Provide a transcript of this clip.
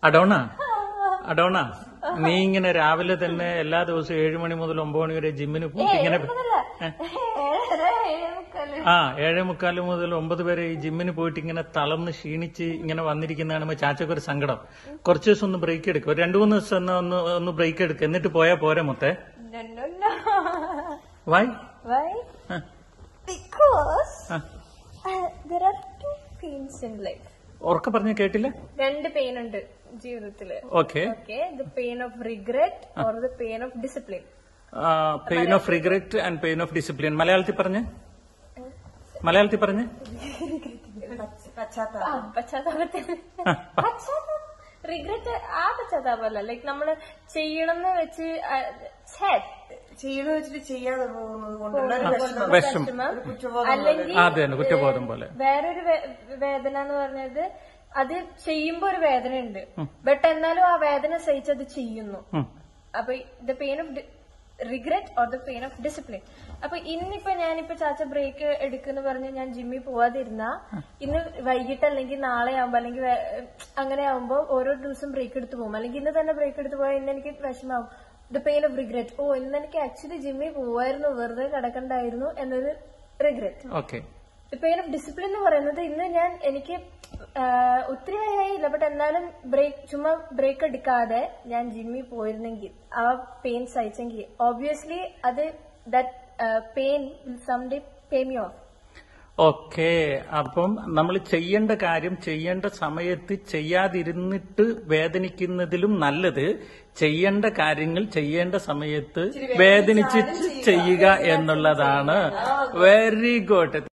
Adona Adona നീ ഇങ്ങനെ രാവിലെ തന്നെ എല്ലാ ദിവസവും ഏഴു മണി മുതൽ ഒമ്പത് മണി വരെ ജിമ്മിന് പോയിട്ട് ഇങ്ങനെ ഏഴര ഏഴേ മുക്കാല് ആ ഏഴേ മുക്കാല് മുതൽ ഒമ്പത് വരെ ഈ ജിമ്മിന് പോയിട്ട് ഇങ്ങനെ തളർന്ന് ക്ഷീണിച്ച് ഇങ്ങനെ വന്നിരിക്കുന്ന കാണുമ്പോൾ ചാച്ചക്ക് ഒരു സങ്കടം കുറച്ച് ദിവസം ഒന്ന് ബ്രേക്ക് എടുക്കും ഒരു രണ്ടു മൂന്ന് ദിവസം ഒന്ന് ഒന്ന് ഒന്ന് ബ്രേക്ക് എടുക്കുക എന്നിട്ട് പോയാ പോരെ മൊത്തേ No, no, no. വായ് Why? ആ, Because ആ. uh, there are two pains in life. ഉറക്കെ പറഞ്ഞ കേട്ടില്ല രണ്ട് പെയിൻ ഉണ്ട് ജീവിതത്തില് okay okay the pain of regret or the pain of discipline pain of regret and pain of discipline മലയാളത്തിൽ പറഞ്ഞ് മലയാളത്തിൽ പറഞ്ഞ് പശ്ചാത്താപത്തിൽ പശ്ചാത്താപം റിഗ്രറ്റ് ആ പശ്ചാത്താപമല്ല ലൈക്ക് നമ്മള് ചെയ്യണമെന്ന് വെച്ച് ആ, ഛേ, ചെയ്ത് വെച്ചിട്ട് ചെയ്യാതെ പോകുന്നത് കൊണ്ടുള്ള ഒരു വിഷമം. വിഷം വിഷമം. അല്ലെങ്കിൽ ആ, അത് തന്നെ കുറ്റബോധം പോലെ വേറൊരു വേ- വേദന എന്ന് പറഞ്ഞത് അത് ചെയ്യുമ്പോ ഒരു വേദന ഉണ്ട് ബട്ട് എന്നാലും ആ വേദന സഹിച്ചത് ചെയ്യുന്നു ഉം. അപ്പൊ the pain of regret or the pain of discipline അപ്പൊ ഇന്നിപ്പോ ഞാനിപ്പോ ചാച്ച ബ്രേക്ക് എടുക്കുന്ന പറഞ്ഞ് ഞാൻ ജിമ്മിൽ പോവാതിരുന്ന ഇന്ന് വൈകിട്ട് അല്ലെങ്കിൽ നാളെ ആവുമ്പോ അല്ലെങ്കിൽ വേ- അങ്ങനെ ആവുമ്പോ ഓരോ ദിവസം ബ്രേക്ക് എടുത്ത് പോകും അല്ലെങ്കിൽ ഇന്ന് തന്നെ ബ്രേക്ക് എടുത്ത് പോയാൽ ഇന്ന് എനിക്ക് വിഷമാവും ദ പെയിൻ ഓഫ് റിഗ്രറ്റ് ഓ ഇന്ന് എനിക്ക് ആക്ച്വലി ജിമ്മിൽ പോവായിരുന്നു വെറുതെ കിടക്കണ്ടായിരുന്നു എന്നൊരു regret okay pain of discipline എന്ന് പറയുന്നത് ഇന്ന് ഞാൻ എനിക്ക് ആ, ഒത്തിരി വയ്യായില്ല ബട്ട് എന്നാലും ബ്രേക്ക് ചുമ്മാ ബ്രേക്ക് എടുക്കാതെ ഞാൻ ജിമ്മിൽ പോയിരുന്നെങ്കിൽ ആ പെയിൻ സഹിച്ചെങ്കിൽ ഓബ്വിയസ്ലി അത് that pain someday pay me off okay അപ്പം നമ്മൾ ചെയ്യേണ്ട കാര്യം ചെയ്യേണ്ട സമയത്ത് ചെയ്യാതിരുന്നിട്ട് വേദനിക്കുന്നതിലും നല്ലത് ചെയ്യേണ്ട കാര്യങ്ങൾ ചെയ്യേണ്ട സമയത്ത് വേദനിച്ച് ചെയ്യുക എന്നുള്ളതാണ് വെരി ഗുഡ്